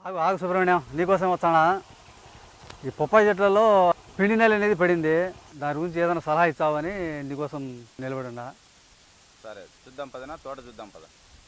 ఆగు ఆగు సుబ్రహ్మణ్యం నీకోసం వచ్చానా ఈ పొప్పాయి చెట్లలో పిండి నెల అనేది పడింది దాని గురించి ఏదైనా సలహా ఇచ్చావని నీకోసం నిలబడి ఉన్నా సరే చూద్దాం పదనా తోట చూద్దాం పద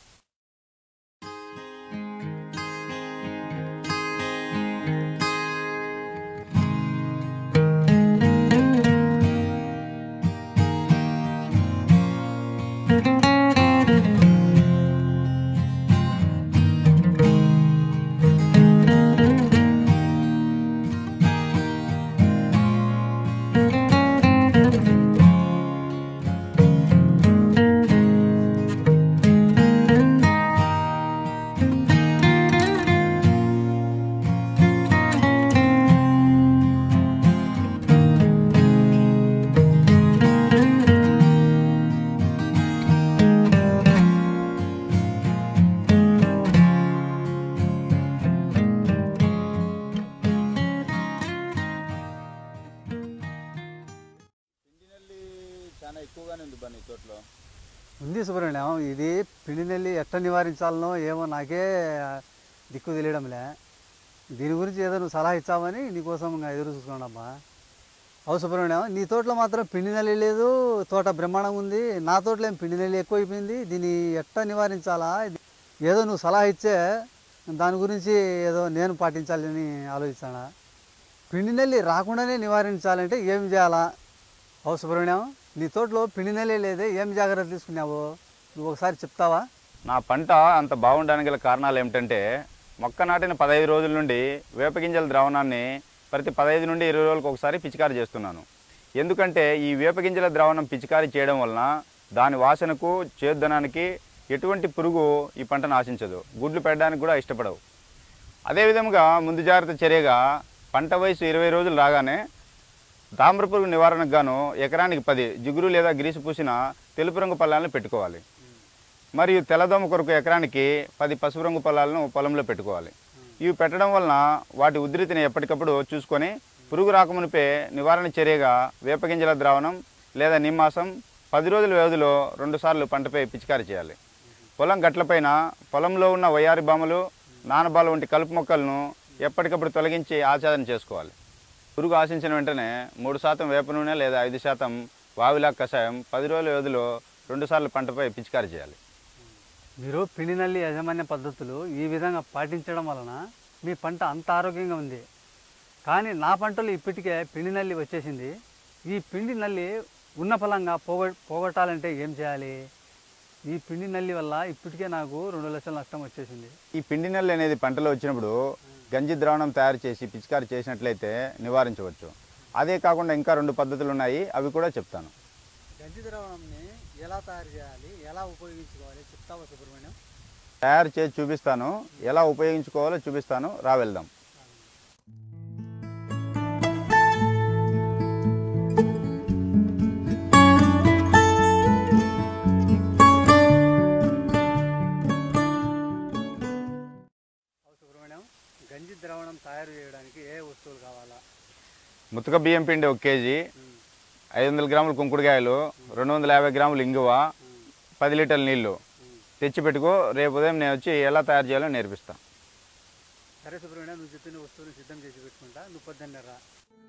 పిండి నెల్లి చాలా ఎక్కువగానే ఉంది బా నీ తోటలో ఉంది సుబ్రహ్మణ్యం ఇది పిండి నెల్లి ఎట్ట నివారించాలనో ఏమో నాకే దిక్కు తెలియడంలే దీని గురించి ఏదో నువ్వు సలహా ఇచ్చావని నీకోసం ఇంకా ఎదురు చూసుకున్నాడమ్మా అవు సుబ్రహ్మణ్యం నీ తోటలో మాత్రం పిండి నెల్లి లేదు తోట బ్రహ్మాండంగా ఉంది నా తోటలో ఏం పిండి నెల్లి ఎక్కువైపోయింది దీన్ని ఎట్ట నివారించాలా ఇది ఏదో నువ్వు సలహా ఇచ్చే దాని గురించి ఏదో నేను పాటించాలని ఆలోచిస్తాను పిండి నెల్లి రాకుండానే నివారించాలంటే ఏం చేయాలా అవు సుబ్రహ్మణ్యం నీ తోటలో పిండి నెలే లేదే ఏం జాగ్రత్త తీసుకున్నావు నువ్వు ఒకసారి చెప్తావా నా పంట అంత బాగుండడానికి గల కారణాలు ఏమిటంటే మొక్క నాటిన పదహైదు రోజుల నుండి వేపగింజల ద్రావణాన్ని ప్రతి పదహైదు నుండి ఇరవై రోజులకు ఒకసారి పిచికారి చేస్తున్నాను ఎందుకంటే ఈ వేపగింజల ద్రావణం పిచికారి చేయడం వలన దాని వాసనకు చేద్దనానికి ఎటువంటి పురుగు ఈ పంటను ఆశించదు గుడ్లు పెట్టడానికి కూడా ఇష్టపడవు అదేవిధంగా ముందు జాగ్రత్త చర్యగా పంట వయసు ఇరవై రోజులు రాగానే తామ్రపురుగు నివారణకు గాను ఎకరానికి పది జిగురు లేదా గ్రీసు పూసిన తెలుపు రంగు పల్లాలను పెట్టుకోవాలి మరియు తెల్లదోమ కొరకు ఎకరానికి పది పసుపు రంగు పొలాలను పొలంలో పెట్టుకోవాలి ఇవి పెట్టడం వలన వాటి ఉధృతిని ఎప్పటికప్పుడు చూసుకొని పురుగు రాకమునిపే నివారణ చర్యగా వేపగింజల ద్రావణం లేదా నిమ్మాసం పది రోజుల వ్యవధిలో రెండుసార్లు పంటపై పిచికారి చేయాలి పొలం గట్లపైన పొలంలో ఉన్న వయ్యారి బామలు నానబాల వంటి కలుపు మొక్కలను ఎప్పటికప్పుడు తొలగించి ఆచ్ఛాదన చేసుకోవాలి పురుగు ఆశించిన వెంటనే మూడు శాతం వేప నూనె లేదా ఐదు శాతం వావిలా కషాయం పది రోజుల వ్యవధిలో రెండుసార్లు పంటపై పిచికారి చేయాలి మీరు పిండి నల్లి యాజమాన్య పద్ధతులు ఈ విధంగా పాటించడం వలన మీ పంట అంత ఆరోగ్యంగా ఉంది కానీ నా పంటలో ఇప్పటికే పిండి నల్లి వచ్చేసింది ఈ పిండి నల్లి ఉన్న ఫలంగా పోగొ పోగొట్టాలంటే ఏం చేయాలి ఈ పిండి నల్లి వల్ల ఇప్పటికే నాకు రెండు లక్షల నష్టం వచ్చేసింది ఈ పిండి నెల్లి అనేది పంటలో వచ్చినప్పుడు గంజి ద్రావణం తయారు చేసి పిచికారి చేసినట్లయితే నివారించవచ్చు అదే కాకుండా ఇంకా రెండు పద్ధతులు ఉన్నాయి అవి కూడా చెప్తాను గంజి ద్రావణంని ఎలా తయారు చేయాలి ఎలా ఉపయోగించుకోవాలి చెప్తావా సుబ్రహ్మణ్యం తయారు చేసి చూపిస్తాను ఎలా ఉపయోగించుకోవాలో చూపిస్తాను రా వెళ్దాం సుబ్రహ్మణ్యం గంజి ద్రావణం తయారు చేయడానికి ఏ వస్తువులు కావాలా ముతక బియ్యం పిండి ఒక కేజీ ఐదు వందల గ్రాములు కుంకుడుకాయలు రెండు వందల యాభై గ్రాములు ఇంగువ పది లీటర్ల నీళ్లు తెచ్చి పెట్టుకో రేపు ఉదయం నేను వచ్చి ఎలా తయారు చేయాలో నేర్పిస్తాను సరే సుబ్రహ్మణ్యం నువ్వు చెప్పిన వస్తువుని సిద్ధం చేసి పెట్టుకుంటా నువ్వు పొద్దున్నే రా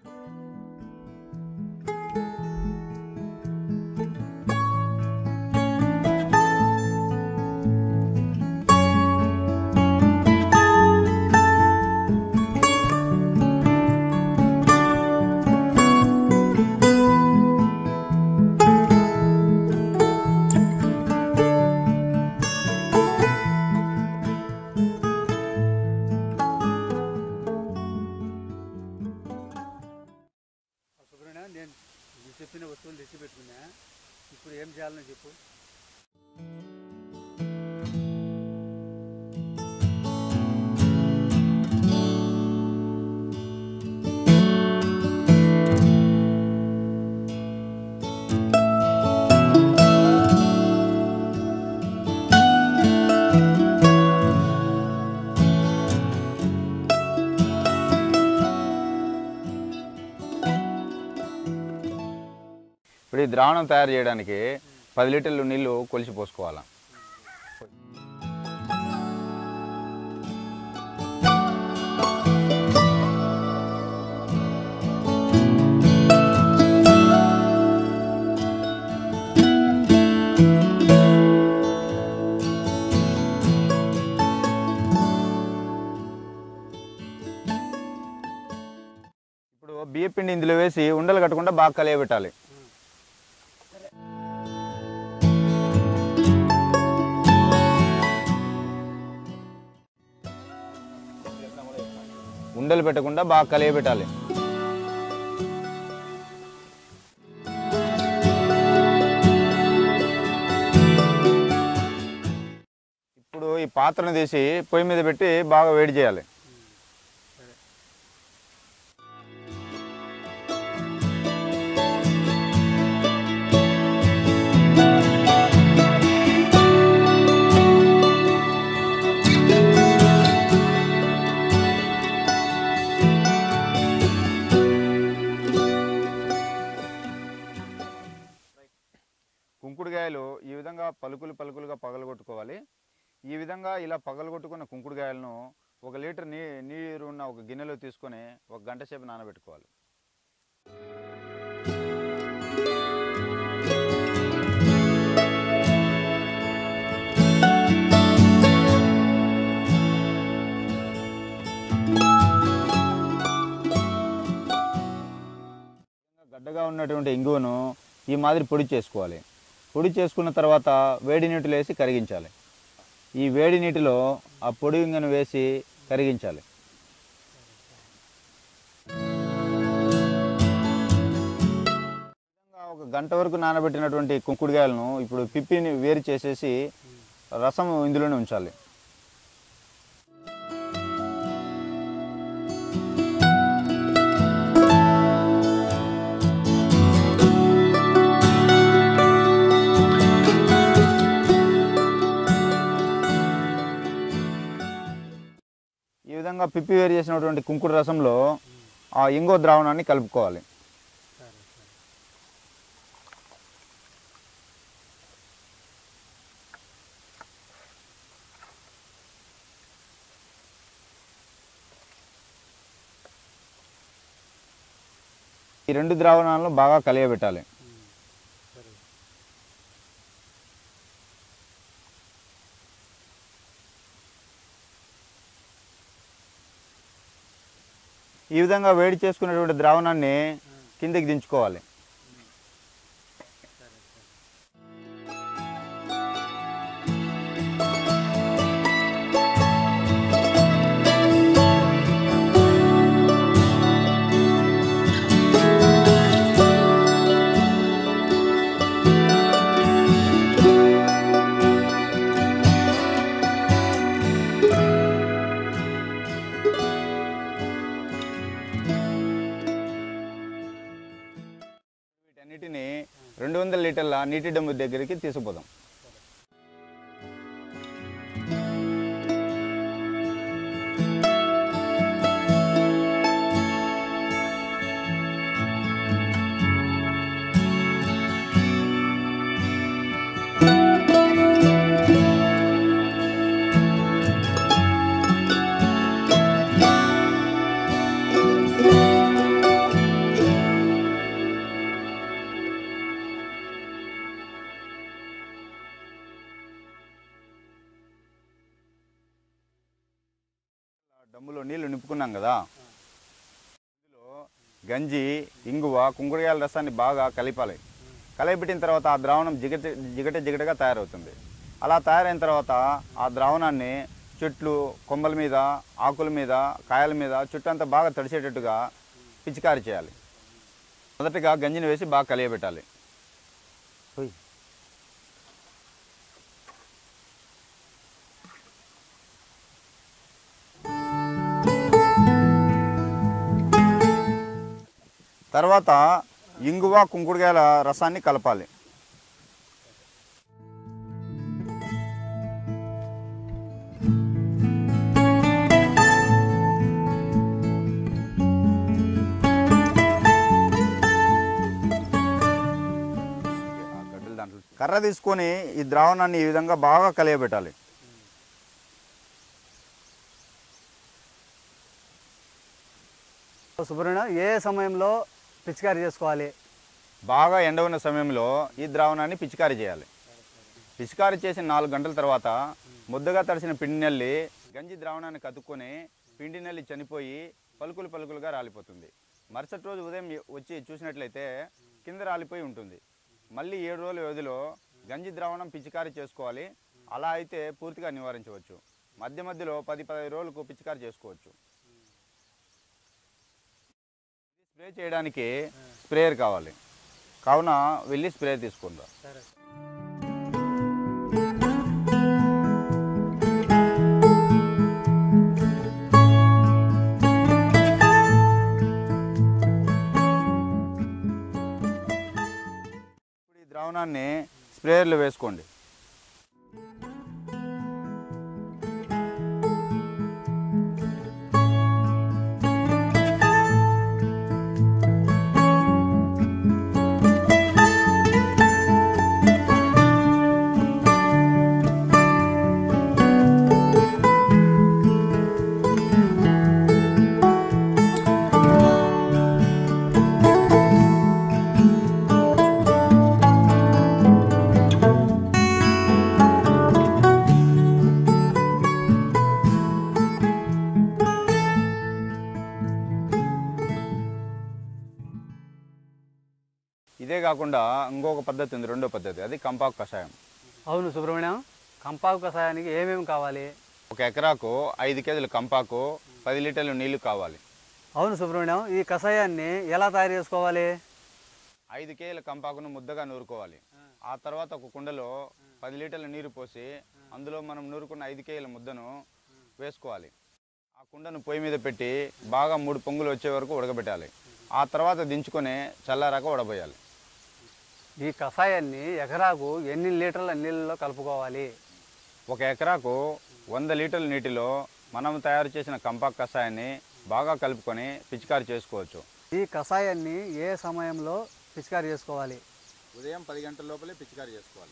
సుబ్రహ్మణ్యం నేను నువ్వు చెప్పిన వస్తువులు తెచ్చి పెట్టుకున్నా ఇప్పుడు ఏం చేయాలని చెప్పు ఇప్పుడు ఈ ద్రావణం తయారు చేయడానికి పది లీటర్లు నీళ్లు కొలిచి పోసుకోవాలి ఇప్పుడు బియ్య పిండి ఇందులో వేసి ఉండలు కట్టకుండా బాగా కలియబెట్టాలి ఉండలు పెట్టకుండా బాగా కలియబెట్టాలి ఇప్పుడు ఈ పాత్రను తీసి పొయ్యి మీద పెట్టి బాగా వేడి చేయాలి కుంకుడుకాయలు ఈ విధంగా పలుకులు పలుకులుగా పగలగొట్టుకోవాలి ఈ విధంగా ఇలా పగలగొట్టుకున్న కుంకుడుకాయలను ఒక లీటర్ నీ నీరు ఉన్న ఒక గిన్నెలో తీసుకొని ఒక గంట సేపు నానబెట్టుకోవాలి గడ్డగా ఉన్నటువంటి ఇంగువను ఈ మాదిరి పొడి చేసుకోవాలి పొడి చేసుకున్న తర్వాత వేడి నీటిలో వేసి కరిగించాలి ఈ వేడి నీటిలో ఆ పొడి ఇంగును వేసి కరిగించాలి విధంగా ఒక గంట వరకు నానబెట్టినటువంటి కుంకుడుకాయలను ఇప్పుడు పిప్పిని వేరు చేసేసి రసం ఇందులోనే ఉంచాలి ఈ విధంగా పిప్పి వేరు చేసినటువంటి కుంకుడు రసంలో ఆ ఇంగో ద్రావణాన్ని కలుపుకోవాలి ఈ రెండు ద్రావణాలను బాగా కలియబెట్టాలి ఈ విధంగా వేడి చేసుకున్నటువంటి ద్రావణాన్ని కిందకి దించుకోవాలి వీటన్నిటిని రెండు వందల లీటర్ల నీటి డమ్ము దగ్గరికి తీసుకుపోదాం డమ్ములో నీళ్లు నింపుకున్నాం కదా ఇందులో గంజి ఇంగువ కుంకుడుకాయల రసాన్ని బాగా కలిపాలి కలిపెట్టిన తర్వాత ఆ ద్రావణం జిగట జిగట జిగటగా తయారవుతుంది అలా తయారైన తర్వాత ఆ ద్రావణాన్ని చెట్లు కొమ్మల మీద ఆకుల మీద కాయల మీద చుట్టూ అంతా బాగా తడిసేటట్టుగా పిచికారి చేయాలి మొదటగా గంజిని వేసి బాగా కలియబెట్టాలి పోయి తర్వాత ఇంగువ కుంకుడుకాయల రసాన్ని కలపాలి కర్ర తీసుకొని ఈ ద్రావణాన్ని ఈ విధంగా బాగా కలియబెట్టాలి సుబ్రహ్మణ్య ఏ సమయంలో పిచికారీ చేసుకోవాలి బాగా ఎండ ఉన్న సమయంలో ఈ ద్రావణాన్ని పిచికారీ చేయాలి పిచికారీ చేసిన నాలుగు గంటల తర్వాత ముద్దగా తడిసిన పిండి నల్లి గంజి ద్రావణాన్ని కతుక్కొని పిండి నల్లి చనిపోయి పలుకులు పలుకులుగా రాలిపోతుంది మరుసటి రోజు ఉదయం ఎ- వచ్చి చూసినట్లయితే కింద రాలిపోయి ఉంటుంది మళ్ళీ ఏడు రోజుల వ్యవధిలో గంజి ద్రావణం పిచికారీ చేసుకోవాలి అలా అయితే పూర్తిగా నివారించవచ్చు మధ్య మధ్యలో పది పదిహేను రోజులకు పిచికారీ చేసుకోవచ్చు ఇది స్ప్రే చేయడానికి స్ప్రేయర్ కావాలి కావున వెళ్ళి స్ప్రేయర్ తీసుకుందాం సరే ఇప్పుడు ఈ ద్రావణాన్ని స్ప్రేయర్లో వేసుకోండి ఇదే కాకుండా ఇంకొక పద్ధతి ఉంది రెండో పద్ధతి అది కంపాకు కషాయం అవును సుబ్రహ్మణ్యం కంపాకు కషాయానికి ఏమేమి కావాలి ఒక ఎకరాకు ఐదు కేజీల కంపాకు పది లీటర్ల నీళ్లు కావాలి అవును సుబ్రహ్మణ్యం ఈ కషాయాన్ని ఎలా తయారు చేసుకోవాలి ఐదు కేజీల కంపాకును ముద్దగా నూరుకోవాలి ఆ తర్వాత ఒక కుండలో పది లీటర్ల నీరు పోసి అందులో మనం నూరుకున్న ఐదు కేజీల ముద్దను వేసుకోవాలి ఆ కుండను పొయ్యి మీద పెట్టి బాగా మూడు పొంగులు వచ్చే వరకు ఉడకబెట్టాలి ఆ తర్వాత దించుకొని చల్లారాక ఉడబోయాలి ఈ కషాయాన్ని ఎకరాకు ఎన్ని లీటర్ల నీళ్ళలో కలుపుకోవాలి ఒక ఎకరాకు వంద లీటర్ల నీటిలో మనం తయారు చేసిన కంపాక్ కషాయాన్ని బాగా కలుపుకొని పిచికారి చేసుకోవచ్చు ఈ కషాయాన్ని ఏ సమయంలో పిచికారి చేసుకోవాలి ఉదయం పది గంటల లోపలే పిచికారి చేసుకోవాలి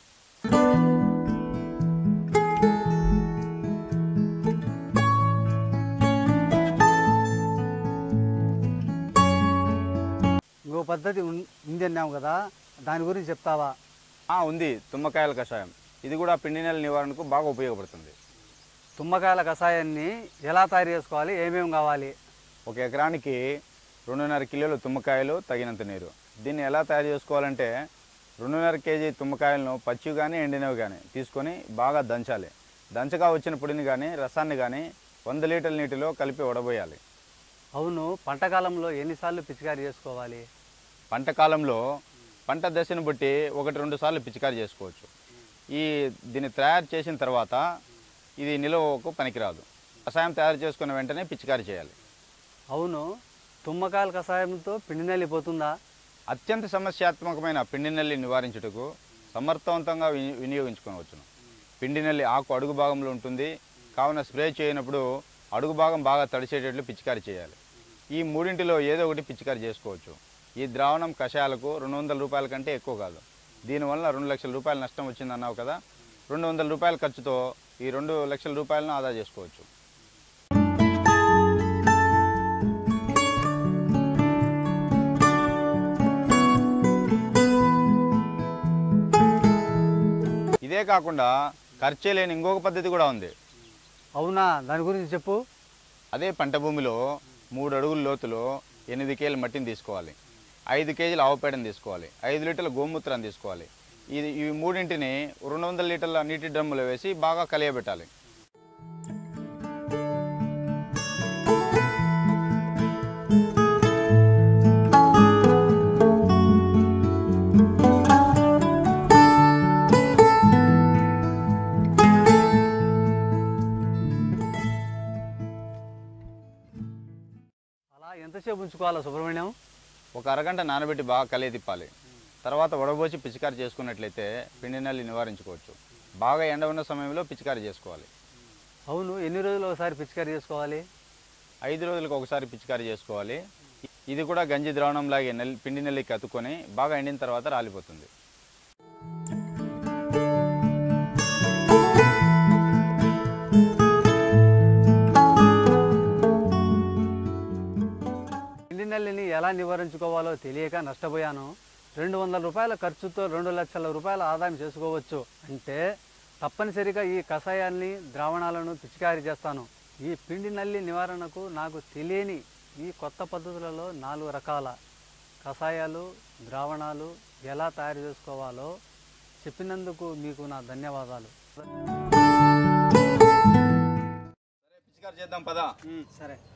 ఇంకో పద్ధతి ఉన్- ఉంది అన్నాము కదా దాని గురించి చెప్తావా ఆ, ఉంది తుమ్మకాయల కషాయం ఇది కూడా పిండి నెల నివారణకు బాగా ఉపయోగపడుతుంది తుమ్మకాయల కషాయాన్ని ఎలా తయారు చేసుకోవాలి ఏమేమి కావాలి ఒక ఎకరానికి రెండున్నర కిలోలు తుమ్మకాయలు తగినంత నీరు దీన్ని ఎలా తయారు చేసుకోవాలంటే రెండున్నర కేజీ తుమ్మకాయలను పచ్చివి కానీ ఎండినవి కానీ తీసుకొని బాగా దంచాలి దంచగా వచ్చిన పొడిని కానీ రసాన్ని కానీ వంద లీటర్ల నీటిలో కలిపి వడబోయాలి అవును పంటకాలంలో ఎన్నిసార్లు పిచికారి చేసుకోవాలి పంట కాలంలో పంట దశను బట్టి ఒకటి రెండు సార్లు పిచికారి చేసుకోవచ్చు ఈ దీన్ని తయారు చేసిన తర్వాత ఇది నిల్వకు పనికిరాదు రసాయం తయారు చేసుకున్న వెంటనే పిచికారి చేయాలి అవును తుమ్మకాయల కషాయంతో పిండి నల్లిపోతుందా అత్యంత సమస్యాత్మకమైన పిండి నల్లి నివారించుటకు సమర్థవంతంగా విని వినియోగించుకోవచ్చును పిండి నల్లి ఆకు అడుగు భాగంలో ఉంటుంది కావున స్ప్రే చేయనప్పుడు అడుగు భాగం బాగా తడిసేటట్లు పిచికారి చేయాలి ఈ మూడింటిలో ఏదో ఒకటి పిచికారి చేసుకోవచ్చు ఈ ద్రావణం కషాయాలకు రెండు వందల రూపాయల కంటే ఎక్కువ కాదు దీనివల్ల రెండు లక్షల రూపాయల నష్టం వచ్చిందన్నావు కదా రెండు వందల రూపాయల ఖర్చుతో ఈ రెండు లక్షల రూపాయలను ఆదా చేసుకోవచ్చు ఇదే కాకుండా ఖర్చే లేని ఇంకొక పద్ధతి కూడా ఉంది అవునా దాని గురించి చెప్పు అదే పంట భూమిలో మూడు అడుగుల లోతులో ఎనిమిది కేజీల మట్టిని తీసుకోవాలి ఐదు కేజీల ఆవు పేడని తీసుకోవాలి ఐదు లీటర్ల గోమూత్రాన్ని తీసుకోవాలి ఇది ఈ మూడింటిని రెండు వందల లీటర్ల నీటి డ్రమ్ములో వేసి బాగా కలియబెట్టాలి అలా ఎంతసేపు ఉంచుకోవాలా సుబ్రహ్మణ్యం ఒక అరగంట నానబెట్టి బాగా కలియ తిప్పాలి తర్వాత వడబోసి పిచికారి చేసుకున్నట్లయితే పిండి నల్లి నివారించుకోవచ్చు బాగా ఎండ ఉన్న సమయంలో పిచికారి చేసుకోవాలి అవును ఎన్ని రోజులు ఒకసారి పిచికారి చేసుకోవాలి ఐదు రోజులకు ఒకసారి పిచికారి చేసుకోవాలి ఇది కూడా గంజి ద్రావణంలాగే నెల్లి పిండి నెల్లికి అతుక్కొని బాగా ఎండిన తర్వాత రాలిపోతుంది పిండి నల్లిని ఎలా నివారించుకోవాలో తెలియక నష్టపోయాను రెండు వందల రూపాయల ఖర్చుతో రెండు లక్షల రూపాయల ఆదాయం చేసుకోవచ్చు అంటే తప్పనిసరిగా ఈ కషాయాన్ని ద్రావణాలను పిచికారీ చేస్తాను ఈ పిండి నల్లి నివారణకు నాకు తెలియని ఈ కొత్త పద్ధతులలో నాలుగు రకాల కషాయాలు ద్రావణాలు ఎలా తయారు చేసుకోవాలో చెప్పినందుకు మీకు నా ధన్యవాదాలు పిచికారు చేద్దాం పదా సరే